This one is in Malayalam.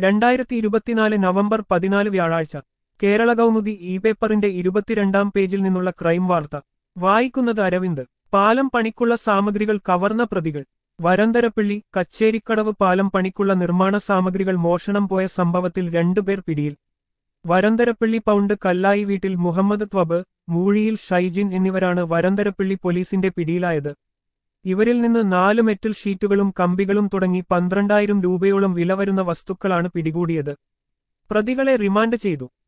രണ്ടായിരത്തി ഇരുപത്തിനാല് നവംബർ പതിനാല് വ്യാഴാഴ്ച കേരള കൗമുദി ഇ പേപ്പറിന്റെ ഇരുപത്തിരണ്ടാം പേജിൽ നിന്നുള്ള ക്രൈം വാർത്ത വായിക്കുന്നത് അരവിന്ദ് പാലം പണിക്കുള്ള സാമഗ്രികൾ കവർന്ന പ്രതികൾ വരന്തരപ്പള്ളി കച്ചേരിക്കടവ് പാലം പണിക്കുള്ള നിർമ്മാണ സാമഗ്രികൾ മോഷണം പോയ സംഭവത്തിൽ രണ്ടുപേർ പിടിയിൽ വരന്തരപ്പള്ളി പൗണ്ട് കല്ലായി വീട്ടിൽ മുഹമ്മദ് ത്വബ് മൂഴിയിൽ ഷൈജിൻ എന്നിവരാണ് വരന്തരപ്പള്ളി പോലീസിന്റെ പിടിയിലായത് ഇവരിൽ നിന്ന് നാല് മെറ്റൽ ഷീറ്റുകളും കമ്പികളും തുടങ്ങി പന്ത്രണ്ടായിരം രൂപയോളം വില വരുന്ന വസ്തുക്കളാണ് പിടികൂടിയത് പ്രതികളെ റിമാൻഡ് ചെയ്തു